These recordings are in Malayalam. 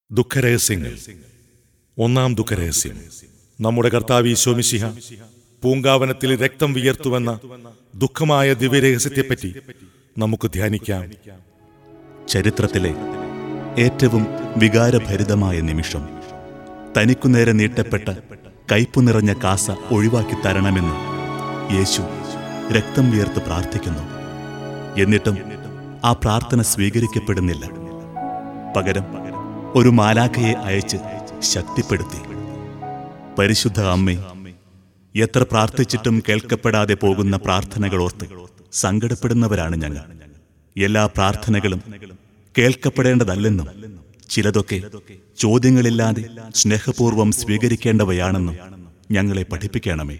ദുഃഖരഹസ്യങ്ങൾ ഒന്നാം ദുഃഖരഹസ്യം നമ്മുടെ കർത്താവ് ഈശോമിശിഹ പൂങ്കാവനത്തിൽ രക്തം വിയർത്തുവെന്ന ദുഃഖമായ ദിവ്യരഹസ്യത്തെപ്പറ്റി നമുക്ക് ധ്യാനിക്കാം ചരിത്രത്തിലെ ഏറ്റവും വികാരഭരിതമായ നിമിഷം തനിക്കു നേരെ നീട്ടപ്പെട്ട കയ്പു നിറഞ്ഞ കാസ ഒഴിവാക്കി തരണമെന്ന് യേശു രക്തം വിയർത്ത് പ്രാർത്ഥിക്കുന്നു എന്നിട്ടും ആ പ്രാർത്ഥന സ്വീകരിക്കപ്പെടുന്നില്ല പകരം ഒരു മാലാഖയെ അയച്ച് ശക്തിപ്പെടുത്തി പരിശുദ്ധ അമ്മേ എത്ര പ്രാർത്ഥിച്ചിട്ടും കേൾക്കപ്പെടാതെ പോകുന്ന പ്രാർത്ഥനകളോർത്ത് സങ്കടപ്പെടുന്നവരാണ് ഞങ്ങൾ എല്ലാ പ്രാർത്ഥനകളും കേൾക്കപ്പെടേണ്ടതല്ലെന്നും ചിലതൊക്കെ ചോദ്യങ്ങളില്ലാതെ സ്നേഹപൂർവം സ്വീകരിക്കേണ്ടവയാണെന്നും ഞങ്ങളെ പഠിപ്പിക്കണമേ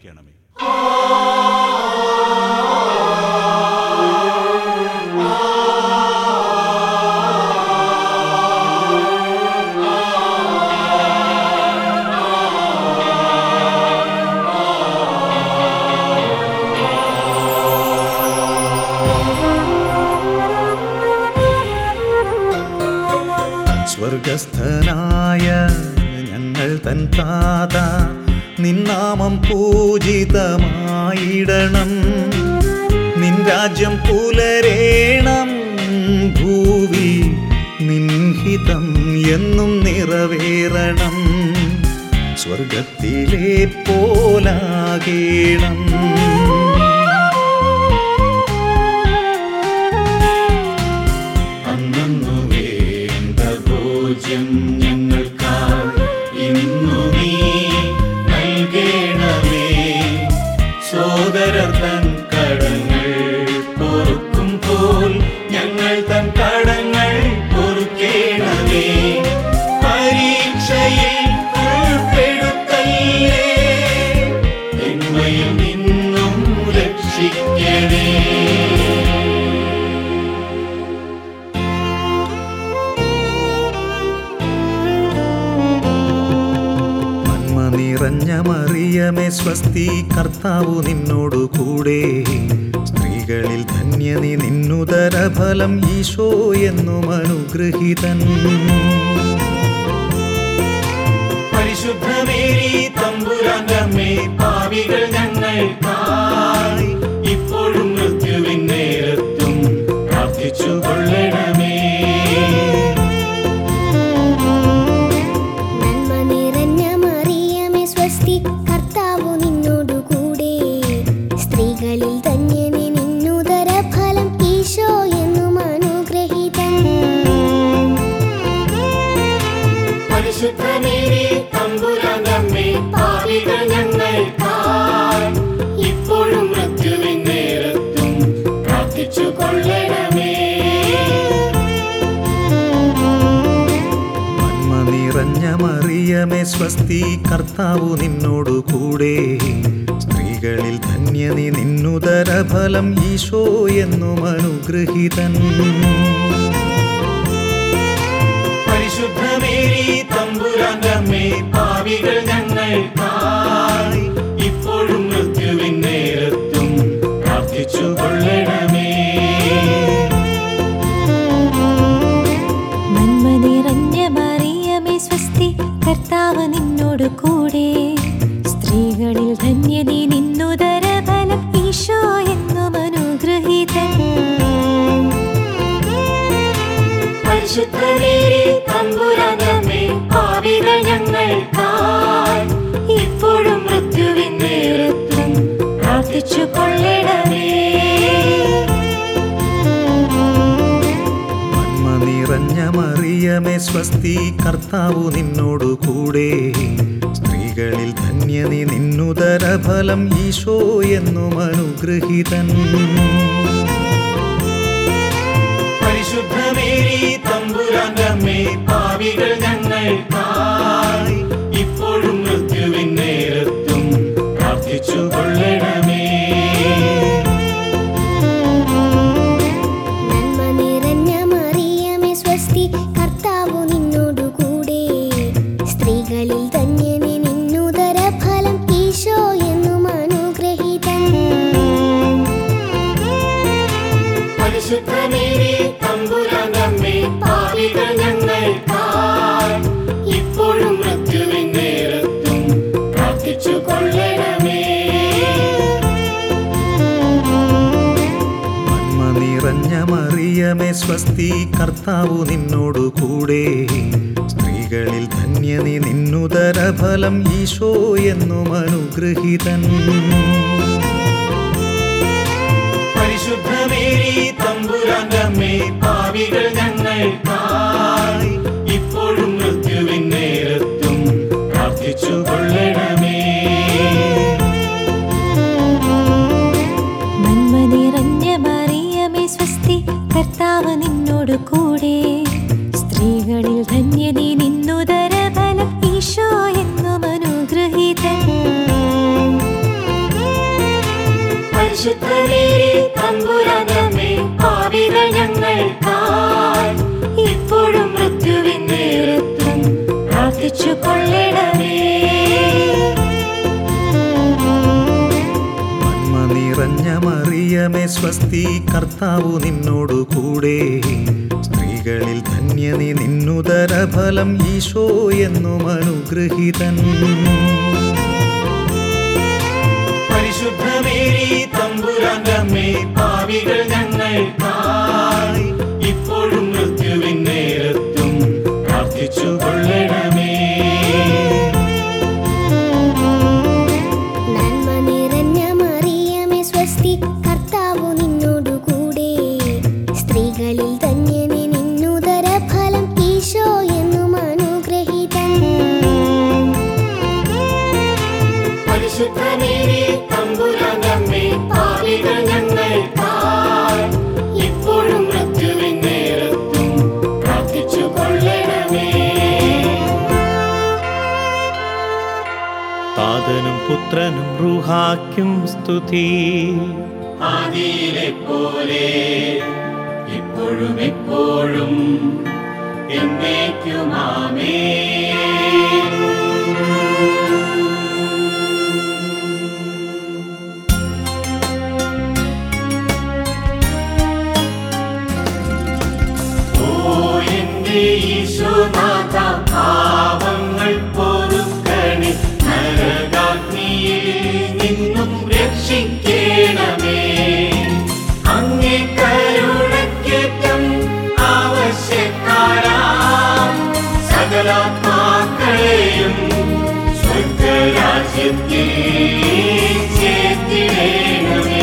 സ്വർഗസ്ഥനായ ഞങ്ങൾ തൻ താത നിന്നാമം പൂജിതമായിടണം നിൻ രാജ്യം പുലരേണം ഭൂവി നിൻഹിതം എന്നും നിറവേറണം സ്വർഗത്തിലെ പോലാകേണം അന്നു വേണ്ട ഭോജ്യം ഞങ്ങൾക്കായി ഇന്നു നീ നൽകേണമേ സോദരർ തൻ കടങ്ങൾ പൊറുക്കും പോൽ ഞങ്ങൾ തൻ കടങ്ങൾ പൊറുക്കേണമേ പരീക്ഷയിൽ ഉൾപ്പെടുത്തല്ലേ തിന്മയിൽ നിന്നും രക്ഷിക്കണേ നന്മ നിറഞ്ഞ മറിയമേ സ്വസ്തി കർത്താവു നിന്നോടു കൂടെ സ്ത്രീകളിൽ ധന്യനി നിന്നുദര ഫലം ഈശോ എന്നും അനുഗ്രഹിതൻ പരിശുദ്ധമേരി തമ്പുരാന്റമ്മേ പാവികൾ ഞങ്ങൾക്കായി ഇപ്പോഴും മൃത്യുവിൻ നേരത്തും പ്രാർത്ഥിച്ചു കൊള്ളണമേ നന്മ നിറഞ്ഞ മറിയമേ സ്വസ്തി കർത്താവു നിന്നോടു കൂടെ സ്ത്രീകളിൽ ധന്യനെ നിന്നുദര ഫലം ഈശോ എന്നും അനുഗ്രഹീതൻ പരിശുദ്ധമേരി തമ്പുരാന്റമ്മേ പാവികൾ ഞങ്ങൾക്കായി ഇപ്പോഴും മൃത്യുവിൻ നേരത്തും പ്രാർത്ഥിച്ചു കൊള്ളണമേ നന്മ നിറഞ്ഞ മറിയമേ സ്വസ്തി കർത്താവു നിന്നോടു കൂടെ സ്ത്രീകളിൽ ധന്യനി നിന്നുദര ഫലം ഈശോ എന്നും അനുഗ്രഹിതൻ പരിശുദ്ധമേരി തമ്പുരാന്റമ്മേ പാവികൾ ഞങ്ങൾക്കായി ഇപ്പോഴും മൃത്യുവിൻ നേരത്തും പ്രാർത്ഥിച്ചു കൊള്ളണമേ നന്മ നിറഞ്ഞ മറിയമേ സ്വസ്തി കർത്താവ് നിന്നോട് കൂടെ സ്ത്രീകളിൽ ധന്യതി നിന്നുദര ഫലം ഈശോ എന്നും അനുഗ്രഹീതൻ പരിശുദ്ധമേരി തമ്പുരാന്റമ്മേ പാവികൾ ഞങ്ങൾക്കായി ഇപ്പോഴും മൃത്യുവിൻ നേരത്തും പ്രാർത്ഥിച്ചു കൊള്ളണമേ നന്മ നിറഞ്ഞ മറിയമേ സ്വസ്തി കർത്താവു നിന്നോടു കൂടെ സ്ത്രീകളിൽ ധന്യനി നിന്നുദര ഫലം ഈശോ എന്നും അനുഗ്രഹിതൻ പരിശുദ്ധമേരി തമ്പുരാന്റമ്മേ പാവികൾ ഞങ്ങൾക്കായി ഇപ്പോഴും മൃത്യുവിൻ നേരത്തും പ്രാർത്ഥിച്ചു കൊള്ളണമേ നന്മ നിറഞ്ഞ മറിയമേ സ്വസ്തി കർത്താവു നിന്നോടു കൂടെ സ്ത്രീകളിൽ ധന്യനെ നിന്നുദര ഫലം ഈശോ എന്നും അനുഗ്രഹീതൻ പരിശുദ്ധമേരി തമ്പുരാന്റമ്മേ പാവികൾ ഞങ്ങൾക്കായി സ്വസ്തി കർത്താവു നിന്നോടു കൂടെ സ്ത്രീകളിൽ ധന്യനി നിന്നുദരഫലം ഈശോ എന്നും അനുഗ്രഹീതൻ പരിശുദ്ധമേരി തമ്പുരാന്റമ്മേ പാവികൾ ഞങ്ങൾക്കായി ഇപ്പോഴും മൃത്യുവിൻ നേരത്തും പ്രാർത്ഥിച്ചു കൊള്ളണമേ നന്മ നിറഞ്ഞ മറിയമേ സ്വസ്തി കർത്താവ് നിന്നോട് കൂടെ സ്ത്രീകളിൽ ധന്യതി നിന്നുദര ഫലം ഈശോ എന്നും അനുഗ്രഹീതൻ പരിശുദ്ധമേരി തമ്പുരാന്റമ്മേ പാവികൾ ഞങ്ങൾക്കായി ഇപ്പോഴും മൃത്യുവിൻ നേരത്തും പ്രാർത്ഥിച്ചു കൊള്ളണമേ നന്മ നിറഞ്ഞ മറിയമേ സ്വസ്തി കർത്താവു നിന്നോടു കൂടെ സ്ത്രീകളിൽ ധന്യനി നിന്നുദരഫലം ഈശോ എന്നും അനുഗ്രഹീതൻ പരിശുദ്ധമേരി തമ്പുരാന്റമ്മേ പാവികൾ ഞങ്ങൾക്കായി ഇപ്പോഴും മൃത്യുവിൻ നേരത്തും പ്രാർത്ഥിച്ചു കൊള്ളണമേ നന്മ നിറഞ്ഞ മറിയമേ സ്വസ്തി കർത്താവു നിന്നോടു കൂടെ സ്ത്രീകളിൽ ധന്യനി നിന്നുദര ഫലം ഈശോ എന്നും അനുഗ്രഹീതൻ പരിശുദ്ധമേരി തമ്പുരാന്റമ്മേ പാവികൾ ഞങ്ങൾക്കായി ഇപ്പോഴും മൃത്യുവിൻ നേരത്തും പ്രാർത്ഥിച്ചു കൊള്ളണമേ താതനും പുത്രനും റുഹാക്കും സ്തുതി ആദിയിലെ പോലെ ഇപ്പോഴും എപ്പോഴും എന്നേക്കുമാമേ ഓ എന്റെ ഈശോനാഥ പാപങ്ങൾ പൊറുക്കണേ നരകാഗ്നിയിൽ നിന്നും രക്ഷിക്കണമേ അങ്ങേ കരുണക്കേറ്റം ആവശ്യക്കാരാം സകലാത്മാക്കളെയും സ്വർഗരാജ്യത്തിൽ ചേർത്തിടേണമേ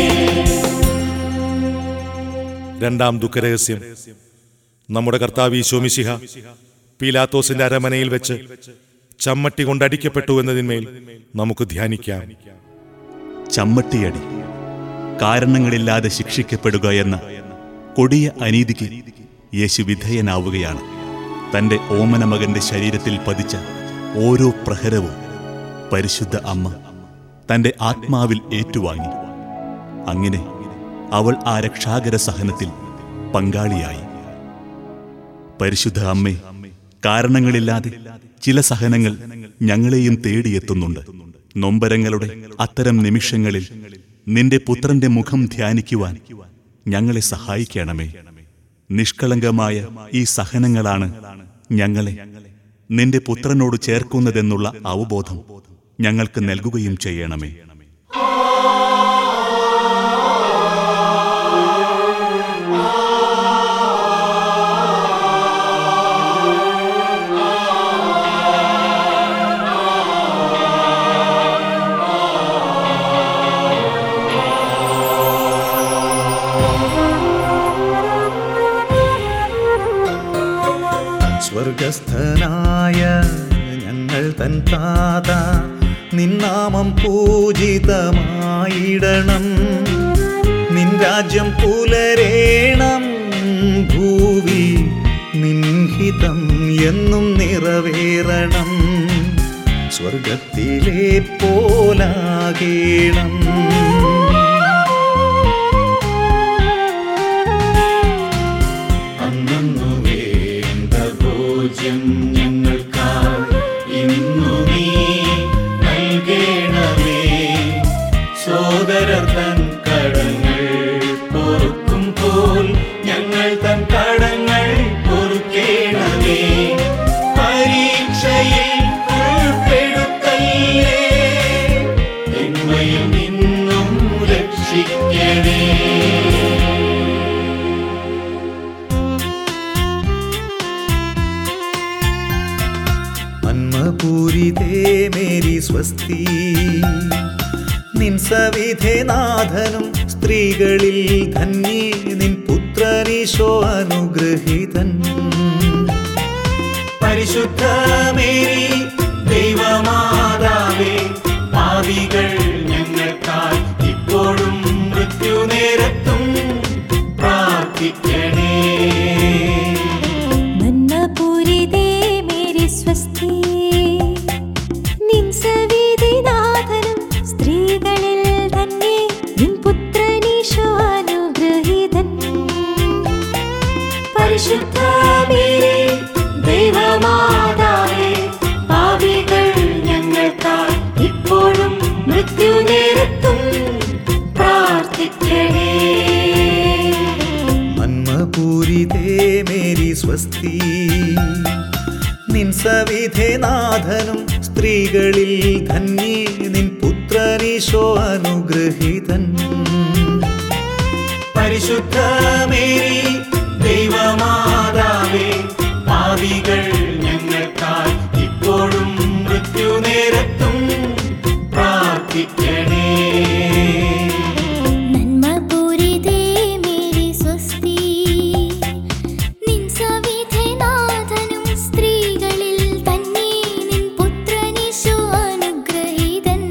രണ്ടാം ദുഃഖരഹസ്യം നമ്മുടെ കർത്താവ് ഈശോമിശിഹ പീലാത്തോസിന്റെ അരമനയിൽ വെച്ച് ചമ്മട്ടി കൊണ്ടടിക്കപ്പെട്ടു എന്നതിന്മേൽ നമുക്ക് ധ്യാനിക്കാം ചമ്മട്ടിയടി കാരണങ്ങളില്ലാതെ ശിക്ഷിക്കപ്പെടുക എന്ന കൊടിയ അനീതിക്ക് യേശു വിധേയനാവുകയാണ് തന്റെ ഓമന മകന്റെ ശരീരത്തിൽ പതിച്ച ഓരോ പ്രഹരവും പരിശുദ്ധ അമ്മ തന്റെ ആത്മാവിൽ ഏറ്റുവാങ്ങി അങ്ങനെ അവൾ ആ രക്ഷാകര സഹനത്തിൽ പങ്കാളിയായി പരിശുദ്ധ അമ്മേ കാരണങ്ങളില്ലാതെ ചില സഹനങ്ങൾ ഞങ്ങളെയും തേടിയെത്തുന്നുണ്ട് നൊമ്പരങ്ങളുടെ അത്തരം നിമിഷങ്ങളിൽ നിന്റെ പുത്രന്റെ മുഖം ധ്യാനിക്കുവാൻ ഞങ്ങളെ സഹായിക്കണമേ നിഷ്കളങ്കമായ ഈ സഹനങ്ങളാണ് ഞങ്ങളെ നിന്റെ പുത്രനോട് ചേർക്കുന്നതെന്നുള്ള അവബോധം ഞങ്ങൾക്ക് നൽകുകയും ചെയ്യണമേ സ്വർഗസ്ഥനായ ഞങ്ങൾ തൻ താത നിന്നാമം പൂജിതമായിടണം നിൻ രാജ്യം പുലരേണം ഭൂവി നിൻഹിതം എന്നും നിറവേറണം സ്വർഗത്തിലെ പോലാകേണം അന്നു വേണ്ട ഭോജ്യം ഞങ്ങൾക്കായി ഇന്നു നീ നൽകേണമേ സോദരർ തൻ കടങ്ങൾ പൊറുക്കും പോൽ ഞങ്ങൾ തൻ കടങ്ങൾ പൊറുക്കേണമേ പരീക്ഷയിൽ ഉൾപ്പെടുത്തല്ലേ തിന്മയിൽ നിന്നും രക്ഷിക്കണേ നന്മപൂരിതേ മേരി സ്വസ്തി നിൻ സവിധേ നാഥനും സ്ത്രീകളിൽ ധന്യേ നിൻ പുത്രനീശോ അനുഗ്രഹീതൻ പരിശുദ്ധ മേരി ദൈവമാതാവേ പാവികൾ ഞങ്ങൾക്കായി ഇപ്പോഴും മൃത്യുനേരത്തും പ്രാർത്ഥിക്കണേ നന്മപൂരിതേ മേരി സ്വസ്തി നിൻ സവിധിനാഥനും സ്ത്രീകളിൽ തന്നെ നിൻ പുത്രനീശോ അനുഗ്രഹീതൻ പരിശുദ്ധ മേരി ദൈവമാതാവേ പാവികൾ ഞങ്ങൾക്കായി ഇപ്പോഴും മൃത്യുനേരത്തും പ്രാർത്ഥിക്കണേ നന്മപൂരിതേ മേരി സ്വസ്തി നിൻ സവിധേ നാഥനും സ്ത്രീകളിൽ ധന്യേ നിൻ പുത്രനീശോ അനുഗ്രഹീതൻ പരിശുദ്ധ മേരി ദൈവമാതാവേ പാവികൾ ഞങ്ങൾക്കായി ഇപ്പോഴും മൃത്യുനേരത്തും പ്രാർത്ഥിക്കണേ നന്മപൂരിതേ മേരി സ്വസ്തി നിൻ സവിധേനാഥനും സ്ത്രീകളിൽ തന്നെ നിൻ പുത്രനീശോ അനുഗ്രഹീതൻ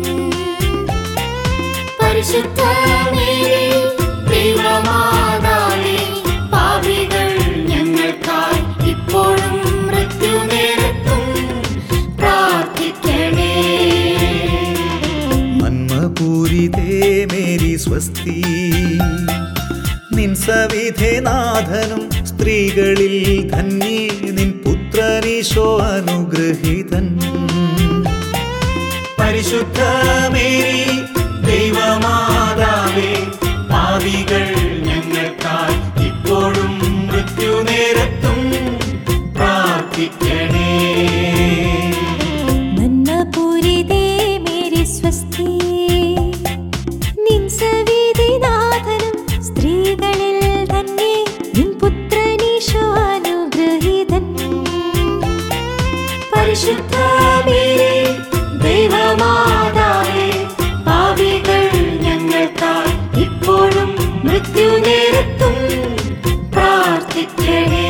പരിശുദ്ധ മേരി ദൈവമാതാവേ പാവികൾ ഞങ്ങൾക്കായി ഇപ്പോഴും മൃത്യുനേരത്തും പ്രാർത്ഥിക്കണേ നന്മപൂരിതേ മേരി സ്വസ്തി നിൻ സവിധേ നാഥനും സ്ത്രീകളിൽ ധന്യേ നിൻ പുത്രനീശോ അനുഗ്രഹീതൻ പരിശുദ്ധ മേരി ദൈവമാതാവേ പാവികൾ ഞങ്ങൾക്കായി ഇപ്പോഴും മൃത്യുനേരത്തും പ്രാർത്ഥിക്കണേ നന്മപൂരിതേ മേരി സ്വസ്തി നിൻ സവിധിനാഥനും സ്ത്രീകളിൽ തന്നെ നിൻ പുത്രനീശോ അനുഗ്രഹീതൻ പരിശുദ്ധ മേരി ദൈവമാതാവേ പാവികൾ ഞങ്ങൾക്കായി ഇപ്പോഴും മൃത്യുനേരത്തും പ്രാർത്ഥിക്കണേ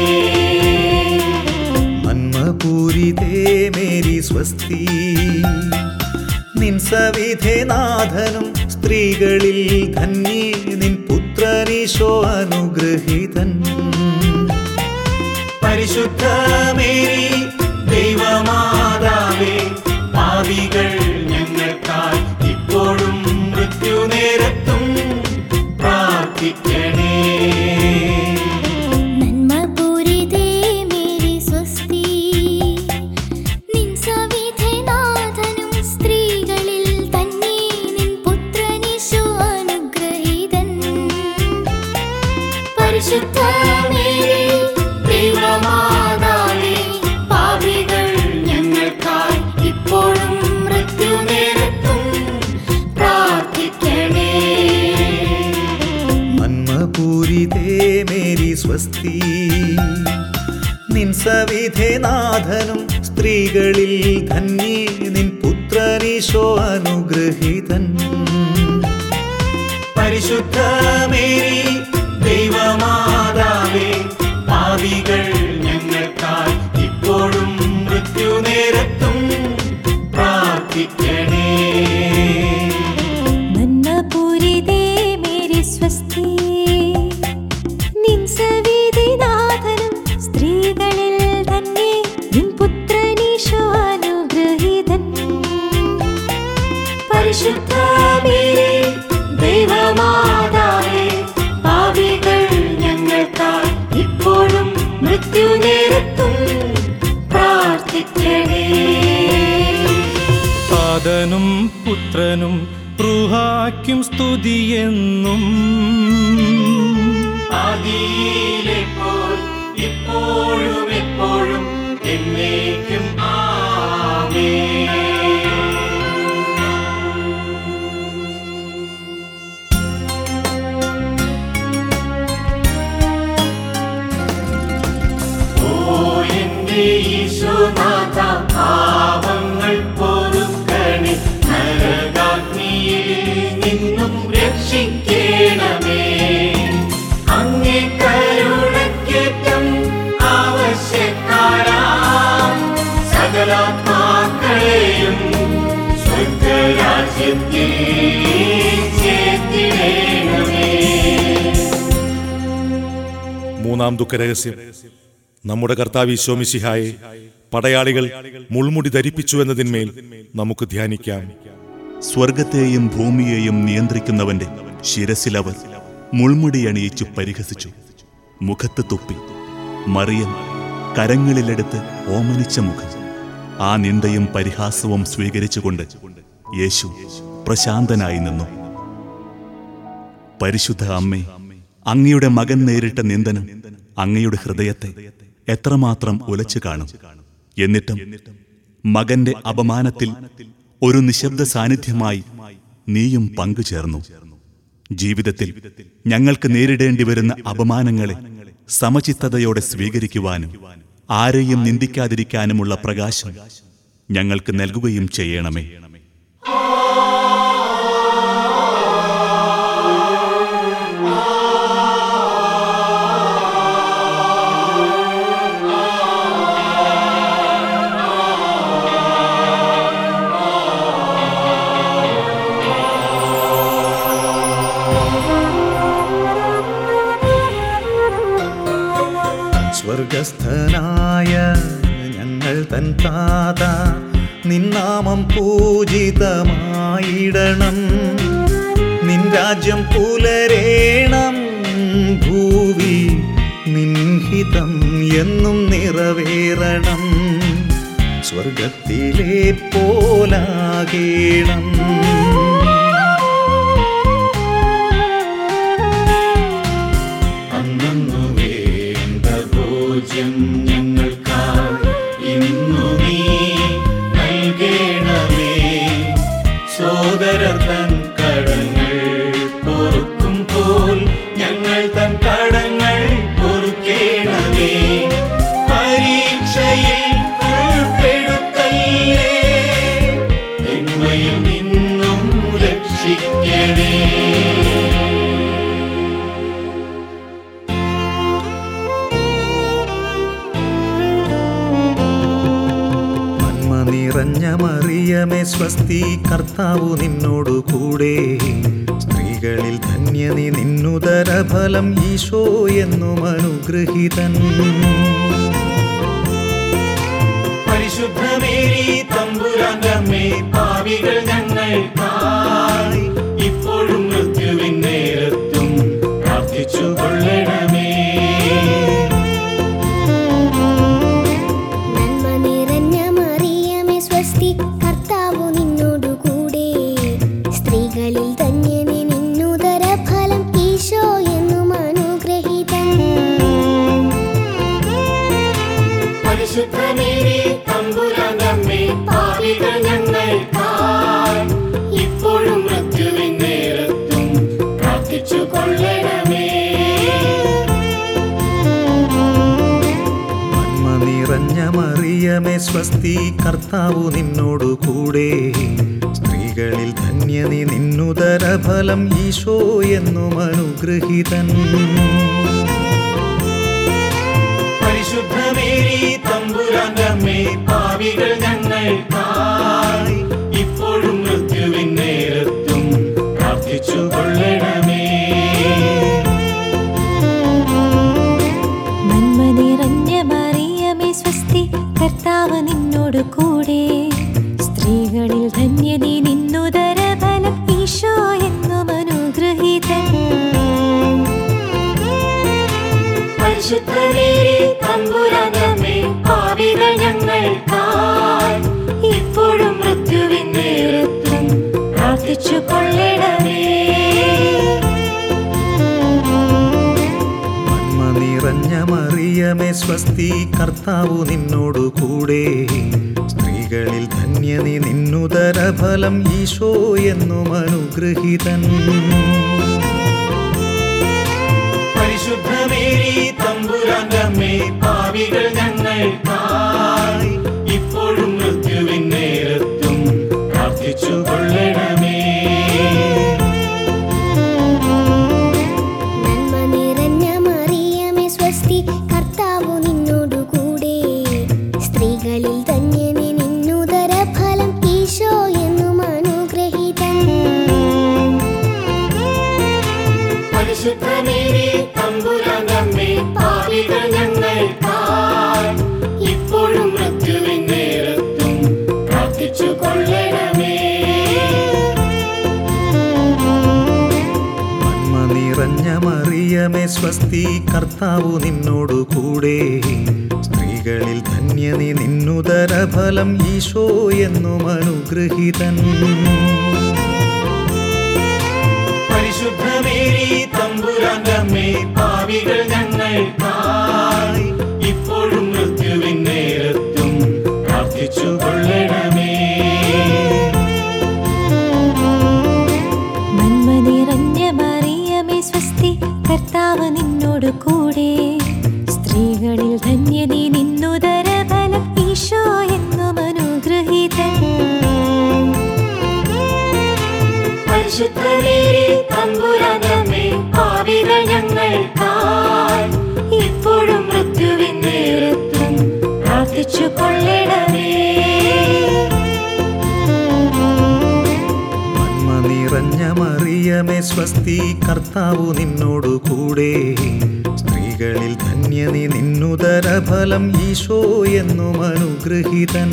നന്മപൂരിതേ മേരി സ്വസ്തി നിൻ സവിധേ നാഥനും സ്ത്രീകളിൽ ധന്യേ നിൻ പുത്രനീശോ അനുഗ്രഹീതൻ പരിശുദ്ധ മേരി ദൈവമാതാവേ പാവികൾ ഞങ്ങൾക്കായി ഇപ്പോഴും മൃത്യുനേരത്തും പ്രാർത്ഥിക്കണേ നന്മപൂരിതേ മേരി സ്വസ്തി നിൻ സവിധേനാഥനും സ്ത്രീകളിൽ തന്നെ നിൻ പുത്രനീശോ അനുഗ്രഹീതൻ പരിശുദ്ധ മേരി ദൈവമാതാവേ പാവികൾ ഞങ്ങൾക്കായി ഇപ്പോഴും മൃത്യുനേരത്തും പ്രാർത്ഥിക്കണേ നന്മപൂരിതേ മേരി സ്വസ്തി നിൻ സവിധേ നാഥനും സ്ത്രീകളിൽ ധന്യേ നിൻ പുത്രനീശോ അനുഗ്രഹീതൻ പരിശുദ്ധ മേരി ദൈവമാതാവേ പാവികൾ ഞങ്ങൾക്കായി ഇപ്പോഴും മൃത്യുനേരത്തും പ്രാർത്ഥിക്കണേ നന്മപൂരിതേ മേരി സ്വസ്തി നിൻ സവിധിനാഥനും സ്ത്രീകളിൽ തന്നെ നിൻ പുത്രനീശോ അനുഗ്രഹീതൻ പരിശുദ്ധ മേരി ദൈവമാതാവേ പാവികൾ ഞങ്ങൾക്കായി ഇപ്പോഴും മൃത്യുനേരത്തും പ്രാർത്ഥിക്കണേ താതനും പുത്രനും ൃഹാക്കും സ്തുതിയെന്നും ആദിയിലെ പോൽ ഇപ്പോഴും എപ്പോഴും എന്നേക്കും ആമേൻ ഓ എന്റെ ഈശോ യേശുനാഥ പാപങ്ങൾ പൊറുക്കണേ നരകാഗ്നിയിൽ നിന്നും രക്ഷിക്കണമേ അങ്ങേ കരുണക്കേറ്റം ആവശ്യക്കാരാം സകലാത്മാക്കളെയും സ്വർഗരാജ്യത്തിൽ ചേർത്തിടേണമേ മൂന്നാം ദുഃഖരഹസ്യം നമ്മുടെ കർത്താവ് ഈശോമിശിഹായെ പടയാളികൾ മുൾമുടി ധരിപ്പിച്ചു എന്നതിന്മേൽ നമുക്ക് ധ്യാനിക്കാം സ്വർഗത്തെയും ഭൂമിയെയും നിയന്ത്രിക്കുന്നവന്റെ ശിരസിലവർ മുൾമുടി അണിയിച്ചു പരിഹസിച്ചു മുഖത്ത് തുപ്പി മറിയം കരങ്ങളിലെടുത്ത് ഓമനിച്ച മുഖം ആ നിന്ദയും പരിഹാസവും സ്വീകരിച്ചുകൊണ്ട് യേശു പ്രശാന്തനായി നിന്നു പരിശുദ്ധ അമ്മേ അങ്ങയുടെ മകൻ നേരിട്ട നിന്ദനം അങ്ങയുടെ ഹൃദയത്തെ എത്രമാത്രം ഉലച്ചു കാണും എന്നിട്ടും മകന്റെ അപമാനത്തിൽ ഒരു നിശബ്ദ സാന്നിധ്യമായി നീയും പങ്കുചേർന്നു ജീവിതത്തിൽ ഞങ്ങൾക്ക് നേരിടേണ്ടി വരുന്ന അപമാനങ്ങളെ സമചിത്തതയോടെ സ്വീകരിക്കുവാനും ആരെയും നിന്ദിക്കാതിരിക്കാനുമുള്ള പ്രകാശം ഞങ്ങൾക്ക് നൽകുകയും ചെയ്യണമേ സ്വർഗസ്ഥനായ ഞങ്ങൾ തൻ താത നിന്നാമം പൂജിതമായിടണം നിൻ രാജ്യം പുലരേണം ഭൂവി നിൻഹിതം എന്നും നിറവേറണം സ്വർഗത്തിലെ പോലാകേണം അന്നു വേണ്ട ഭോജ്യം ഞങ്ങൾക്കായി ഇന്നു നീ നൽകണമേ സോദരർ തൻ കടങ്ങൾ പൊറുക്കും പോൽ ഞങ്ങൾ തൻ കടങ്ങൾ പൊറുക്കേണമേ പരീക്ഷയിൽ ഉൾപ്പെടുത്തല്ലേ തിന്മയിൽ നിന്നും രക്ഷിക്കണേ നന്മ നിറഞ്ഞ മറിയമേ സ്വസ്തി കർത്താവു നിന്നോടു കൂടെ സ്ത്രീകളിൽ ധന്യനി നിന്നുദര ഫലം ഈശോ എന്നും അനുഗ്രഹിതൻ പരിശുദ്ധമേരി തമ്പുരാന്റമ്മേ പാവികൾ ഞങ്ങൾക്കായി ഇപ്പോഴും മൃത്യുവിൻ നേരത്തും പ്രാർത്ഥിച്ചു കൊള്ളണമേ നന്മ നിറഞ്ഞ മറിയമേ സ്വസ്തി കർത്താവു നിന്നോടു കൂടെ സ്ത്രീകളിൽ ധന്യനെ നിന്നുദര ഫലം ഈശോ എന്നും അനുഗ്രഹീതൻ പരിശുദ്ധമേരി തമ്പുരാന്റമ്മേ പാവികൾ ഞങ്ങൾക്കായി ഇപ്പോഴും മൃത്യുവിൻ നേരത്തും പ്രാർത്ഥിച്ചു കൊള്ളണമേ നന്മ നിറഞ്ഞ മറിയമേ സ്വസ്തി കർത്താവു നിന്നോടു കൂടെ സ്ത്രീകളിൽ ധന്യനി നിന്നുദര ഫലം ഈശോ എന്നും അനുഗ്രഹിതൻ പരിശുദ്ധമേരി തമ്പുരാന്റമ്മേ പാവികൾ ഞങ്ങൾക്കായി ഇപ്പോഴും മൃത്യുവിൻ നേരത്തും പ്രാർത്ഥിച്ചു കൊള്ളണമേ നന്മ നിറഞ്ഞ മറിയമേ സ്വസ്തി കർത്താവ് നിന്നോട് കൂടെ സ്ത്രീകളിൽ ധന്യതി നിന്നുദര ഫലം ഈശോ എന്നും അനുഗ്രഹീതൻ പരിശുദ്ധമേരി തമ്പുരാന്റമ്മേ പാവികൾ ഞങ്ങൾക്കായി ഇപ്പോഴും മൃത്യുവിൻ നേരത്തും പ്രാർത്ഥിച്ചു കൊള്ളണമേ നന്മ നിറഞ്ഞ മറിയമേ സ്വസ്തി കർത്താവു നിന്നോടു കൂടെ സ്ത്രീകളിൽ ധന്യനി നിന്നുദര ഫലം ഈശോ എന്നും അനുഗ്രഹിതൻ പരിശുദ്ധമേരി തമ്പുരാന്റമ്മേ പാവികൾ ഞങ്ങൾക്കായി ധന്യനെ നിന്നുദര ഫലം ഈശോ എന്നും അനുഗ്രഹീതൻ പരിശുദ്ധമേരി തമ്പുരാനമ്മേ പാപികൾ ഞങ്ങൾക്കായി ഇപ്പോഴും മൃത്യുവിൻ നേരത്തും പ്രാർത്ഥിച്ചു കൊള്ളണമേ നന്മ നിറഞ്ഞ മറിയമേ സ്വസ്തി കർത്താവു നിന്നോടു കൂടെ സ്ത്രീകളിൽ ധന്യനി നിന്നുദര ഫലം ഈശോ എന്നും അനുഗ്രഹീതൻ പരിശുദ്ധമേരി തമ്പുരാനമ്മേ പാവികൾ ഞങ്ങൾക്കായി ഇപ്പോഴും മൃത്യുവിൻ നേരത്തും പ്രാർത്ഥിച്ചു കൊള്ളണമേ നന്മ നിറഞ്ഞ മറിയമേ സ്വസ്തി കർത്താവ് നിന്നോട് കൂടെ സ്ത്രീകളിൽ ധന്യതി നിന്നുദര ഫലം ഈശോ എന്നും അനുഗ്രഹീതൻ പരിശുദ്ധമേരി തമ്പുരാനമ്മേ പാപികൾ ഞങ്ങൾക്കായി ഇപ്പോഴും മൃത്യുവിൻ നേരത്തും പ്രാർത്ഥിച്ചു കൊള്ളണമേ നന്മ നിറഞ്ഞ മറിയമേ സ്വസ്തി കർത്താവു നിന്നോടു കൂടെ സ്ത്രീകളിൽ ധന്യനി നിന്നുദര ഫലം ഈശോ എന്നും അനുഗ്രഹീതൻ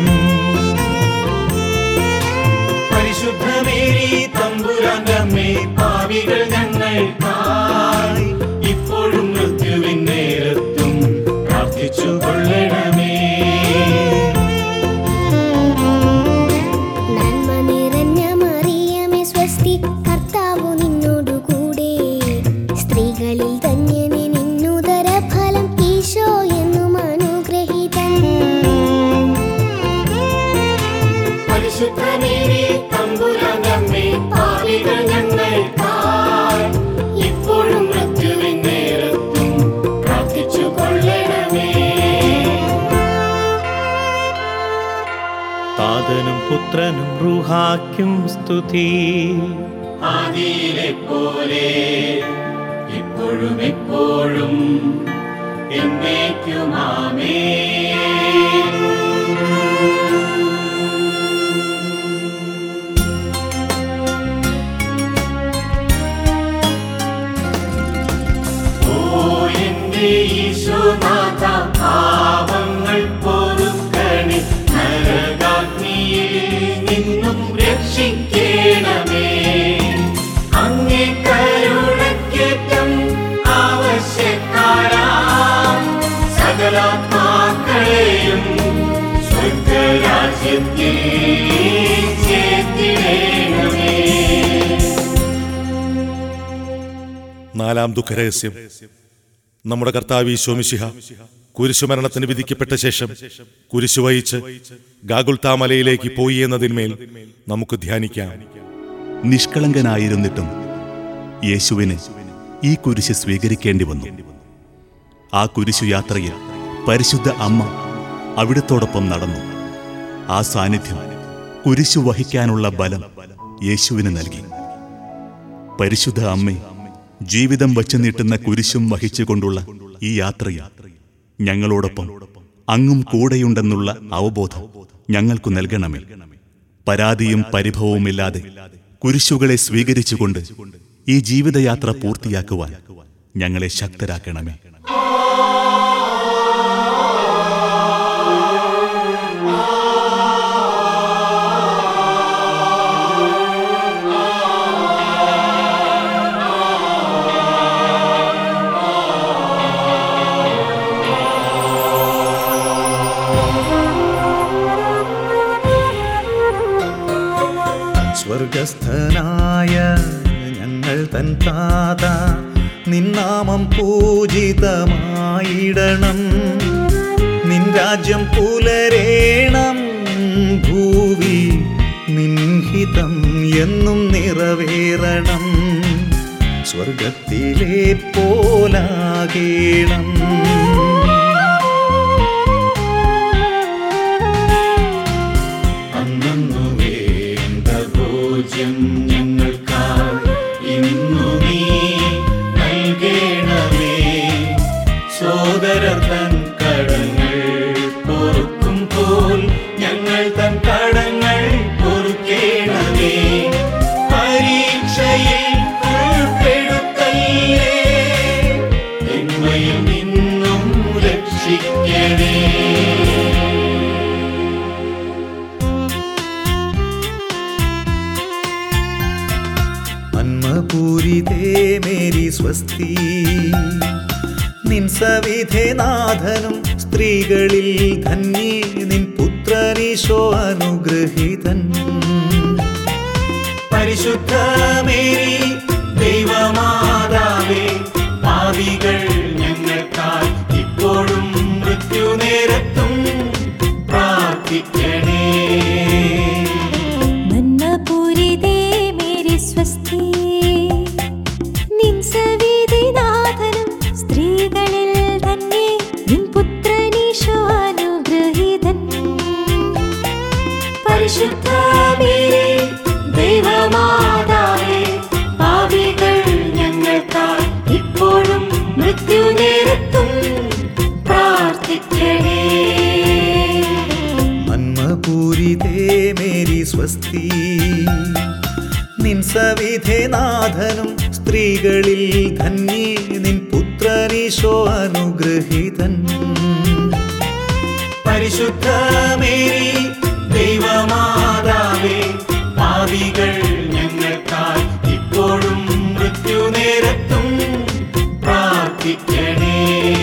പരിശുദ്ധമേരി തമ്പുരാനമ്മേ പാവികൾ ഞങ്ങൾക്കായി ഇപ്പോഴും മൃത്യുവിൻ നേരത്തും പ്രാർത്ഥിച്ചു കൊള്ളണമേ നന്മ നിറഞ്ഞ മറിയമേ സ്വസ്തി കർത്താവു നിന്നോടു കൂടെ സ്ത്രീകളിൽ ധന്യനെ നിന്നുദര ഫലം ഈശോ എന്നും അനുഗ്രഹീതൻ പരിശുദ്ധമേരി തമ്പുരാനമ്മേ പാപികൾ ഞങ്ങൾക്കായി ഇപ്പോഴും മൃത്യുവിൻ നേരത്തും പ്രാർത്ഥിച്ചു കൊള്ളണമേ താതനും പുത്രനും റുഹാക്കും സ്തുതി ആദിയിലെ പോലെ ഇപ്പോഴും എപ്പോഴും എന്നേക്കുമാമേ ഓ എന്റെ ഈശോനാഥ പാപങ്ങൾ പൊറുക്കണേ നരകാഗ്നിയിൽ നിന്നും രക്ഷിക്കണമേ അങ്ങേ കരുണക്കേറ്റം ആവശ്യക്കാരാം സകലാത്മാക്കളെയും സ്വർഗരാജ്യത്തിൽ ചേർത്തിടേണമേ നാലാം ദുഃഖരഹസ്യം നമ്മുടെ കർത്താവ് ഈശോമിശിഹ കുരിശുമരണത്തിന് വിധിക്കപ്പെട്ട ശേഷം കുരിശു വഹിച്ച് ഗാഗുൽത്താമലയിലേക്ക് പോയി എന്നതിന്മേൽ നമുക്ക് ധ്യാനിക്കാം നിഷ്കളങ്കനായിരുന്നിട്ടും യേശുവിന് ഈ കുരിശ് സ്വീകരിക്കേണ്ടി വന്നു ആ കുരിശു യാത്രയിൽ പരിശുദ്ധ അമ്മ അവിടത്തോടൊപ്പം നടന്നു ആ സാന്നിധ്യം കുരിശു വഹിക്കാനുള്ള ബലം യേശുവിന് നൽകി പരിശുദ്ധ അമ്മ ജീവിതം വച്ചു നീട്ടുന്ന കുരിശും വഹിച്ചുകൊണ്ടുള്ള ഈ യാത്രയിൽ ഞങ്ങളോടൊപ്പം അങ്ങും കൂടെയുണ്ടെന്നുള്ള അവബോധം ഞങ്ങൾക്കു നൽകണമേ പരാതിയും പരിഭവവുമില്ലാതെ കുരിശുകളെ സ്വീകരിച്ചുകൊണ്ട് ഈ ജീവിതയാത്ര പൂർത്തിയാക്കുവാൻ ഞങ്ങളെ ശക്തരാക്കണമേ സ്വർഗസ്ഥനായ ഞങ്ങൾ തൻ താത നിന്നാമം പൂജിതമായിടണം നിൻ രാജ്യം പുലരേണം ഭൂവി നിൻഹിതം എന്നും നിറവേറണം സ്വർഗത്തിലെ പോലാകേണം അന്നു വേണ്ട ഭോജ്യം ഞങ്ങൾക്കായി ഇന്നു നീ നൽകണമേ സോദരർ തൻ കടങ്ങൾ പൊറുക്കും പോൽ ഞങ്ങൾ തൻ കടങ്ങൾ പൊറുക്കേണമേ പരീക്ഷയിൽ ഉൾപ്പെടുത്തല്ലേ തിന്മയിൽ നിന്നും രക്ഷിക്കണേ നന്മപൂരിതേ മേരി സ്വസ്തി നിൻ സവിധേ നാഥനും സ്ത്രീകളിൽ ധന്യേ നിൻ പുത്രനീശോ അനുഗ്രഹീതൻ പരിശുദ്ധ മേരി ദൈവമാതാവേ പാവികൾ ഞങ്ങൾക്കായി ഇപ്പോഴും മൃത്യുനേരത്തും പ്രാർത്ഥിക്കണേ നന്മപൂരിതേ മേരി സ്വസ്തി നിൻ സവിധിനാഥനും സ്ത്രീകളിൽ തന്നെ നിൻ പുത്രനീശോ അനുഗ്രഹീതൻ പരിശുദ്ധ മേരി ദൈവമാതാവേ പാവികൾ ഞങ്ങൾക്കായി ഇപ്പോഴും മൃത്യുനേരത്തും പ്രാർത്ഥിക്കണേ നന്മപൂരിതേ മേരി സ്വസ്തി നിൻ സവിധേ നാഥനും സ്ത്രീകളിൽ ധന്യേ നിൻ പുത്രനീശോ അനുഗ്രഹീതൻ പരിശുദ്ധ മേരി ദൈവമാതാവേ പാവികൾ ഞങ്ങൾക്കായി ഇപ്പോഴും മൃത്യുനേരത്തും പ്രാർത്ഥിക്കണേ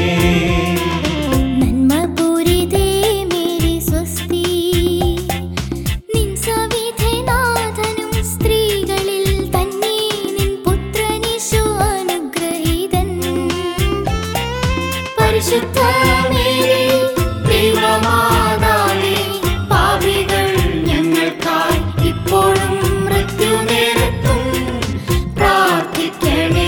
നന്മപൂരിതേ മേരി സ്വസ്തി നിൻ സവിധനാഥനും സ്ത്രീകളിൽ തന്നെ നിൻ പുത്രനീശോ അനുഗ്രഹീതൻ പരിശുദ്ധ മേരി ദൈവമാതാവേ പാവികൾ ഞങ്ങൾക്കായി ഇപ്പോഴും മൃത്യുനേരത്തും പ്രാർത്ഥിക്കണേ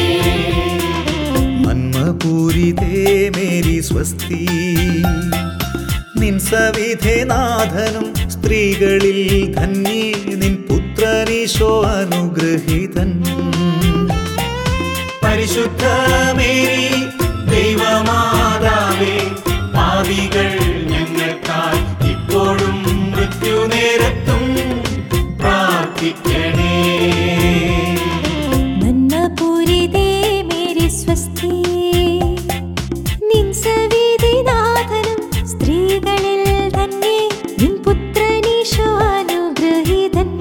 നന്മപൂരിതേ മേരി സ്വസ്തി നിൻ സവിധേ നാഥനും സ്ത്രീകളിൽ ധന്യേ നിൻ പുത്രനീശോ അനുഗ്രഹീതൻ പരിശുദ്ധ മേരി ദൈവമാതാവേ പാവികൾ ഞങ്ങൾക്കായി ഇപ്പോഴും മൃത്യുനേരത്തും പ്രാർത്ഥിക്കണേ നന്മപൂരിതേ മേരി സ്വസ്തി നിൻ സവിധിനാഥനും സ്ത്രീകളിൽ തന്നെ നിൻ പുത്രനീശോ അനുഗ്രഹീതൻ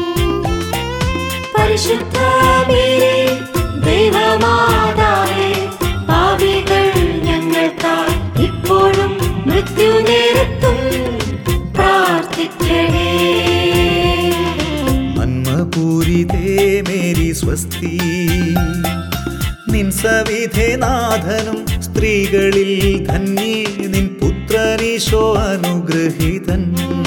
പരിശുദ്ധ മേരി ദൈവമാതാവേ പാവികൾ ഞങ്ങൾക്കായി ഇപ്പോഴും മൃത്യുനേരത്തും പ്രാർത്ഥിക്കണേ നന്മപൂരിതേ മേരി സ്വസ്തി നിൻ സവിധേ നാഥനും സ്ത്രീകളിൽ ധന്യേ നിൻ പുത്രനീശോ അനുഗ്രഹീതൻ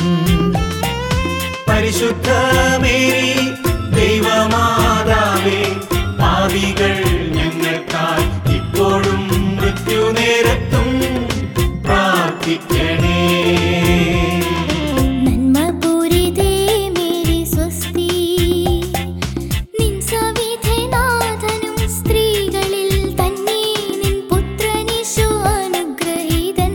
പരിശുദ്ധ മേരി ദൈവമാതാവേ പാവികൾ ഞങ്ങൾക്കായി ഇപ്പോഴും മൃത്യുനേരത്തും പ്രാർത്ഥിക്കണേ നന്മപൂരിതേ മേരി സ്വസ്തി നിൻ സവിധനാഥനും സ്ത്രീകളിൽ തന്നെ നിൻ പുത്രനീശോ അനുഗ്രഹീതൻ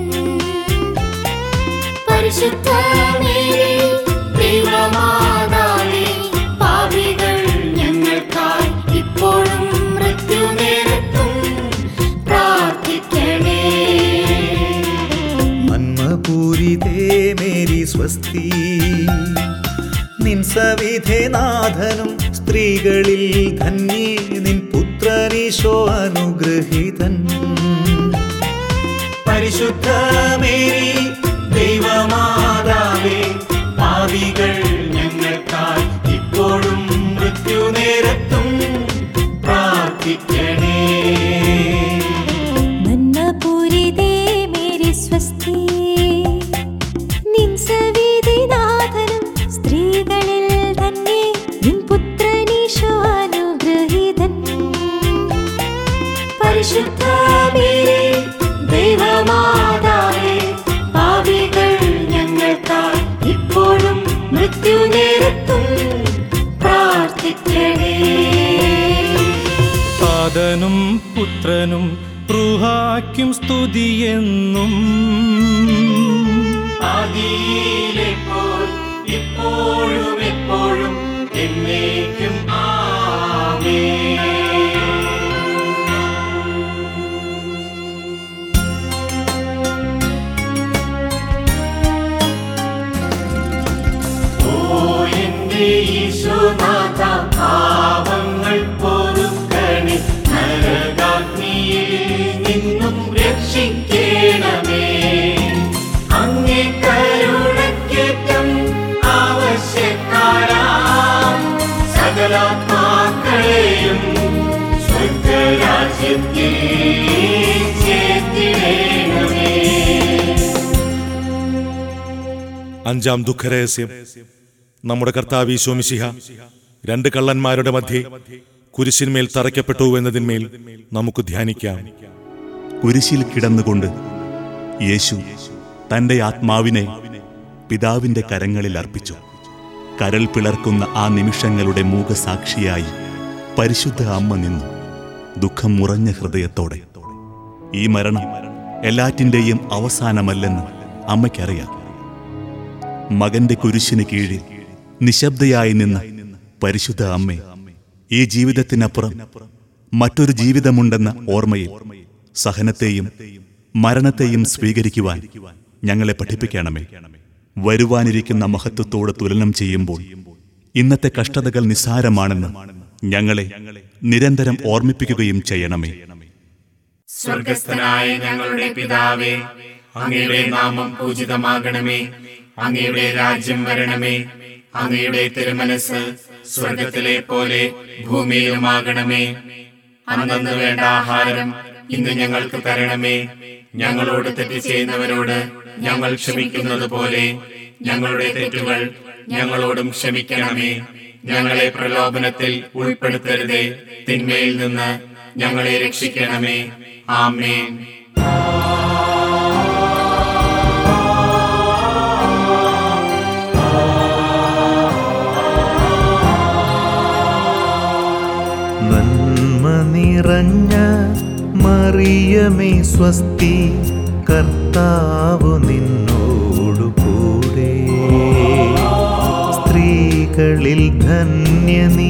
പരിശുദ്ധ മേരി ദൈവമാതാവേ പാവികൾ ഞങ്ങൾക്കായി ഇപ്പോഴും മൃത്യുനേരത്തും പ്രാർത്ഥിക്കണേ നന്മപൂരിതേ മേരി സ്വസ്തി നിൻ സവിധേ നാഥനും സ്ത്രീകളിൽ ധന്യേ നിൻ പുത്രനീശോ അനുഗ്രഹീതൻ പരിശുദ്ധ മേരി ദൈവമാതാവേ പാവികൾ ഞങ്ങൾക്കായി ഇപ്പോഴും മൃത്യുനേരത്തും പ്രാർത്ഥിക്കണേ നന്മപൂരിതേ മേരി സ്വസ്തി നിൻ സവിധിനാഥനും സ്ത്രീകളിൽ തന്നെ നിൻ പുത്രനീശോ അനുഗ്രഹീതൻ പരിശുദ്ധ മേരി ദൈവമാതാവേ പാവികൾ ഞങ്ങൾക്കായി ഇപ്പോഴും മൃത്യുനേരത്തും പ്രാർത്ഥിക്കണേ താതനും പുത്രനും റുഹാക്കും സ്തുതിയെന്നും ആദിയിലെ ആദിയിലെപ്പോൾ ഇപ്പോഴും എപ്പോഴും എന്നേക്കും ആമേൻ ഓ എന്റെ ഈശോനാഥ പാപങ്ങൾ പൊറുക്കണേ നരകാഗ്നിയിൽ നിന്നും രക്ഷിക്കണമേ അങ്ങേ കരുണക്കേറ്റം ആവശ്യക്കാരാം സകലാത്മാക്കളെയും സ്വർഗരാജ്യത്തിൽ ചേർത്തിടേണമേ അഞ്ചാം ദുഃഖരഹസ്യം നമ്മുടെ കർത്താവ് ഈശോമിശിഹ രണ്ട് കള്ളന്മാരുടെ മധ്യേ കുരിശിന്മേൽ തറയ്ക്കപ്പെട്ടു എന്നതിന്മേൽ നമുക്ക് ധ്യാനിക്കാം കുരിശിൽ കിടന്നുകൊണ്ട് യേശു തന്റെ ആത്മാവിനെ പിതാവിന്റെ കരങ്ങളിൽ അർപ്പിച്ചു കരൾ പിളർക്കുന്ന ആ നിമിഷങ്ങളുടെ മൂകസാക്ഷിയായി പരിശുദ്ധ അമ്മ നിന്നു ദുഃഖം മുറഞ്ഞ ഹൃദയത്തോടെ ഈ മരണം എല്ലാറ്റിന്റെയും അവസാനമല്ലെന്ന് അമ്മയ്ക്കറിയാം മകന്റെ കുരിശിന് കീഴിൽ നിശബ്ദയായി നിന്ന പരിശുദ്ധ അമ്മേ ഈ ജീവിതത്തിനപ്പുറം മറ്റൊരു ജീവിതമുണ്ടെന്ന ഓർമ്മയിൽ സഹനത്തെയും മരണത്തെയും സ്വീകരിക്കുവാൻ ഞങ്ങളെ പഠിപ്പിക്കണമേ വരുവാനിരിക്കുന്ന മഹത്വത്തോട് തുലനം ചെയ്യുമ്പോൾ ഇന്നത്തെ കഷ്ടതകൾ നിസ്സാരമാണെന്ന് ഞങ്ങളെ നിരന്തരം ഓർമ്മിപ്പിക്കുകയും ചെയ്യണമേ സ്വർഗസ്ഥനായ ഞങ്ങളുടെ പിതാവേ അങ്ങയുടെ നാമം പൂജിതമാകണമേ അങ്ങയുടെ രാജ്യം വരണമേ അങ്ങയുടെ തിരുമനസ് സ്വർഗത്തിലെ പോലെ ഭൂമിയിലുമാകണമേ അന്നു വേണ്ട ആഹാരം ഇന്ന് ഞങ്ങൾക്ക് തരണമേ ഞങ്ങളോട് തെറ്റ് ചെയ്യുന്നവരോട് ഞങ്ങൾ ക്ഷമിക്കുന്നത് പോലെ ഞങ്ങളുടെ തെറ്റുകൾ ഞങ്ങളോടും ക്ഷമിക്കണമേ ഞങ്ങളെ പ്രലോഭനത്തിൽ ഉൾപ്പെടുത്തരുതേ തിന്മയിൽ നിന്ന് ഞങ്ങളെ രക്ഷിക്കണമേ ആമേൻ നന്മ നിറഞ്ഞ മറിയമേ സ്വസ്തി കർത്താവ് നിന്നോടു കൂടെ സ്ത്രീകളിൽ ധന്യ നീ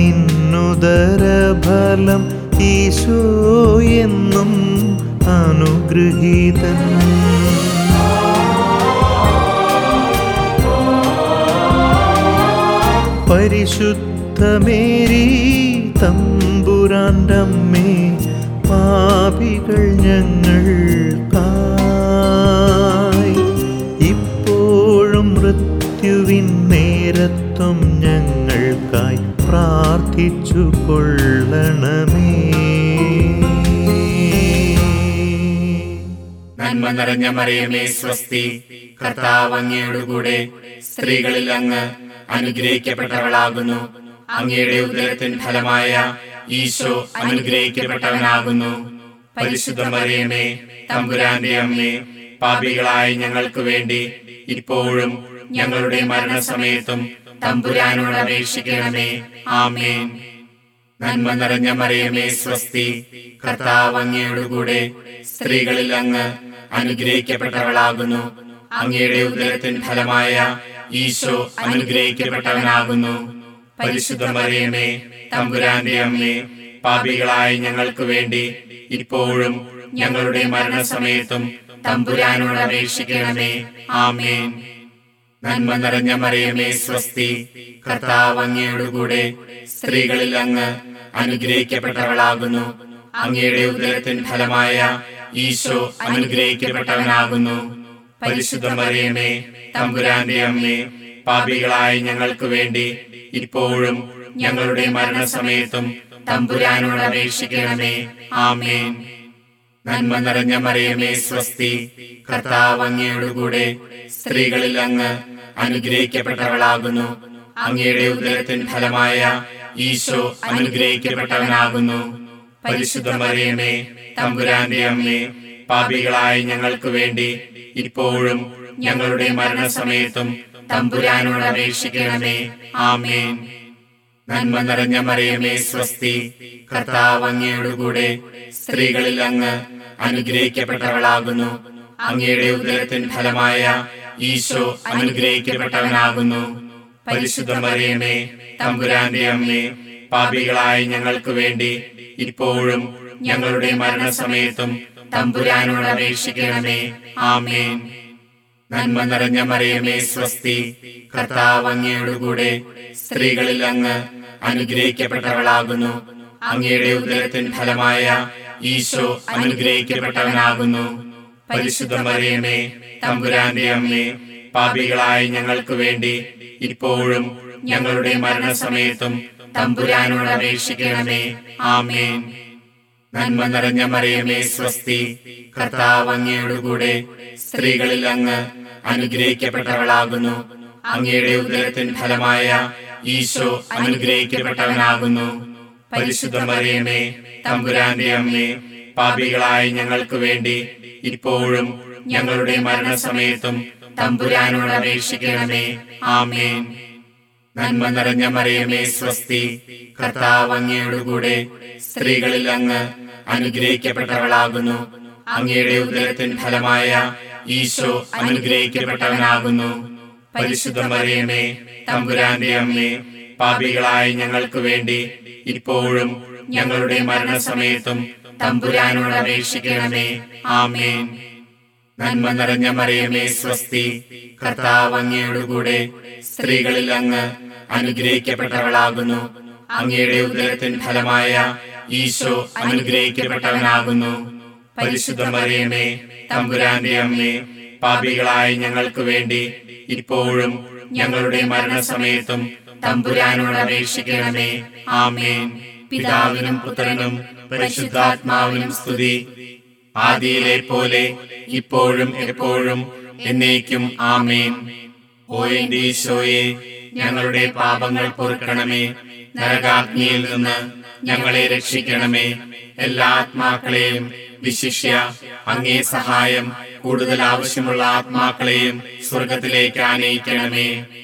നിന്നുദരഫലം ഈശോ എന്നും അനുഗ്രഹീതൻ പരിശുദ്ധമേരി തമ്പുരാൻ്റമ്മേ പാപികൾ ഞങ്ങൾക്കായി ഇപ്പോഴും മൃത്യുവിൻ നേരത്തും ഞങ്ങൾക്കായി പ്രാർത്ഥിച്ചു കൊള്ളണമേ നന്മ നിറഞ്ഞ മറിയമേ സ്വസ്തി കർത്താവ് അങ്ങയോടുകൂടെ സ്ത്രീകളിൽ അങ്ങ് അനുഗ്രഹിക്കപ്പെട്ടവളാകുന്നു അങ്ങയുടെ ഉദരത്തിൻ ഫലമായ ഈശോ അനുഗ്രഹിക്കപ്പെട്ടവനാകുന്നു പരിശുദ്ധ മറിയമേ തമ്പുരാന്റെ അമ്മേ പാപികളായ ഞങ്ങൾക്ക് വേണ്ടി ഇപ്പോഴും ഞങ്ങളുടെ മരണസമയത്തും തമ്പുരാനോട് അപേക്ഷിക്കണമേ ആമേൻ നന്മ നിറഞ്ഞ മറിയമേ സ്വസ്തി കർത്താവ് അങ്ങയോടുകൂടെ സ്ത്രീകളിൽ അങ്ങ് അനുഗ്രഹിക്കപ്പെട്ടവളാകുന്നു അങ്ങയുടെ ഉദരത്തിൻ ഫലമായ ഈശോ അനുഗ്രഹിക്കപ്പെട്ടവനാകുന്നു പരിശുദ്ധ മറിയമേ തമ്പുരാന്റെ അമ്മേ പാപികളായ ഞങ്ങൾക്ക് വേണ്ടി ഇപ്പോഴും ഞങ്ങളുടെ മരണസമയത്തും തമ്പുരാനോട് അപേക്ഷിക്കണമേ ആമേൻ നന്മ നിറഞ്ഞ മറിയമേ സ്വസ്തി കർത്താവ് അങ്ങയോടുകൂടെ സ്ത്രീകളിൽ അങ്ങ് അനുഗ്രഹിക്കപ്പെട്ടവളാകുന്നു അങ്ങയുടെ ഉദരത്തിൻ ഫലമായ ഈശോ അനുഗ്രഹിക്കപ്പെട്ടവനാകുന്നു പരിശുദ്ധ മറിയമേ തമ്പുരാന്റെ അമ്മേ പാപികളായ ഞങ്ങൾക്ക് വേണ്ടി ഇപ്പോഴും ഞങ്ങളുടെ മരണസമയത്തും തമ്പുരാനോട് അപേക്ഷിക്കണമേ ആമേൻ നന്മ നിറഞ്ഞ മറിയമേ സ്വസ്തി കർത്താവ് അങ്ങയോടുകൂടെ സ്ത്രീകളിൽ അങ്ങ് അനുഗ്രഹിക്കപ്പെട്ടവളാകുന്നു അങ്ങയുടെ ഉദരത്തിൻ ഫലമായ ഈശോ അനുഗ്രഹിക്കപ്പെട്ടവനാകുന്നു പരിശുദ്ധ മറിയമേ തമ്പുരാന്റെ അമ്മേ പാപികളായ ഞങ്ങൾക്ക് വേണ്ടി ഇപ്പോഴും ഞങ്ങളുടെ മരണസമയത്തും തമ്പുരാനോട് അപേക്ഷിക്കണമേ ആമേൻ നന്മ നിറഞ്ഞ മറിയമേ സ്വസ്തി കർത്താവ് അങ്ങയോടുകൂടെ സ്ത്രീകളിൽ അങ്ങ് അനുഗ്രഹിക്കപ്പെട്ടവളാകുന്നു അങ്ങയുടെ ഉദരത്തിൻ ഫലമായ ഈശോ അനുഗ്രഹിക്കപ്പെട്ടവനാകുന്നു പരിശുദ്ധ മറിയമേ തമ്പുരാന്റെ അമ്മേ പാപികളായ ഞങ്ങൾക്ക് വേണ്ടി ഇപ്പോഴും ഞങ്ങളുടെ മരണസമയത്തും തമ്പുരാനോട് അപേക്ഷിക്കണമേ ആമേൻ നന്മ നിറഞ്ഞ മറിയമേ സ്വസ്തി കർത്താവ് അങ്ങയോടുകൂടെ സ്ത്രീകളിൽ അങ്ങ് അനുഗ്രഹിക്കപ്പെട്ടവളാകുന്നു അങ്ങയുടെ ഉദരത്തിൻ ഫലമായ ഈശോ അനുഗ്രഹിക്കപ്പെട്ടവനാകുന്നു പരിശുദ്ധ മറിയമേ തമ്പുരാന്റെ അമ്മേ പാപികളായ ഞങ്ങൾക്ക് വേണ്ടി ഇപ്പോഴും ഞങ്ങളുടെ മരണസമയത്തും തമ്പുരാനോട് അപേക്ഷിക്കണമേ ആമേൻ നന്മ നിറഞ്ഞ മറിയമേ സ്വസ്തി കർത്താവ് അങ്ങയോടുകൂടെ സ്ത്രീകളിൽ അങ്ങ് അനുഗ്രഹിക്കപ്പെട്ടവളാകുന്നു അങ്ങയുടെ ഉദരത്തിൻ ഫലമായ ഈശോ അനുഗ്രഹിക്കപ്പെട്ടവനാകുന്നു പരിശുദ്ധ മറിയമേ തമ്പുരാന്റെ അമ്മേ പാപികളായ ഞങ്ങൾക്ക് വേണ്ടി ഇപ്പോഴും ഞങ്ങളുടെ മരണസമയത്തും തമ്പുരാനോട് അപേക്ഷിക്കണമേ ആമേൻ നന്മ നിറഞ്ഞ മറിയമേ സ്വസ്തി കർത്താവ് അങ്ങയോടുകൂടെ സ്ത്രീകളിൽ അങ്ങ് അനുഗ്രഹിക്കപ്പെട്ടവളാകുന്നു അങ്ങയുടെ ഉദരത്തിൻ ഫലമായ ഈശോ അനുഗ്രഹിക്കപ്പെട്ടവനാകുന്നു പരിശുദ്ധ മറിയമേ തമ്പുരാന്റെ അമ്മേ പാപികളായ ഞങ്ങൾക്ക് വേണ്ടി ഇപ്പോഴും ഞങ്ങളുടെ മരണസമയത്തും തമ്പുരാനോട് അപേക്ഷിക്കണമേ ആമേൻ നന്മ നിറഞ്ഞ മറിയമേ സ്വസ്തി കർത്താവ് അങ്ങയോടുകൂടെ സ്ത്രീകളിൽ അങ്ങ് അനുഗ്രഹിക്കപ്പെട്ടവളാകുന്നു അങ്ങയുടെ ഉദരത്തിൻ ഫലമായ ഈശോ അനുഗ്രഹിക്കപ്പെട്ടവനാകുന്നു പരിശുദ്ധ മറിയമേ തമ്പുരാന്റെ അമ്മേ പാപികളായ ഞങ്ങൾക്ക് വേണ്ടി ഇപ്പോഴും ഞങ്ങളുടെ മരണസമയത്തും തമ്പുരാനോട് അപേക്ഷിക്കണമേ ആമേൻ പിതാവിനും പുത്രനും പരിശുദ്ധാത്മാവിനും സ്തുതി ആദിയിലെ പോലെ ഇപ്പോഴും എപ്പോഴും എന്നേക്കും ആമേൻ ഓ എന്റെ ഈശോയെ ഞങ്ങളുടെ പാപങ്ങൾ പൊറുക്കണമേ നരകാഗ്നിയിൽ നിന്ന് ഞങ്ങളെ രക്ഷിക്കണമേ എല്ലാ ആത്മാക്കളെയും വിശിഷ്യ അങ്ങേ സഹായം കൂടുതൽ ആവശ്യമുള്ള ആത്മാക്കളെയും സ്വർഗത്തിലേക്ക് ആനയിക്കണമേ